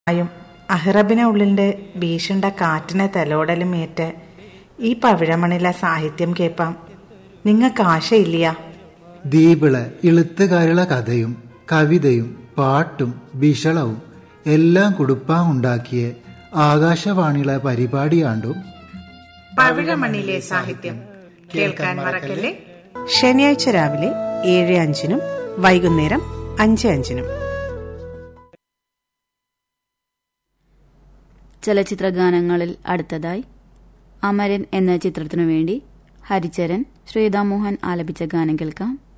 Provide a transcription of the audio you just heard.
ആയും അഹ്റബിനെ ഉള്ളിന്റെ ഭീഷണ്ട കാറ്റിനെ തലോടലും ഏറ്റ് ഈ പവിഴമണിലെ സാഹിത്യം കേൾപ്പാം നിങ്ങൾക്ക് ആശയില്ല ദീപിള് ഇളുത്തുകാരുള്ള കഥയും കവിതയും പാട്ടും ബിഷളവും എല്ലാം കുടുപ്പാൻ ഉണ്ടാക്കിയ ആകാശവാണിയിലെ പരിപാടിയാണ്ടും പവിഴമണിലെ സാഹിത്യം കേൾക്കാൻ മറക്കല്ലേ ശനിയാഴ്ച രാവിലെ ഏഴ് അഞ്ചിനും വൈകുന്നേരം അഞ്ച് അഞ്ചിനും ചലച്ചിത്ര ഗാനങ്ങളിൽ അടുത്തതായി അമരൻ എന്ന ചിത്രത്തിനു വേണ്ടി ഹരിചരൺ ശ്വേതാമോഹൻ ആലപിച്ച ഗാനം കേൾക്കാം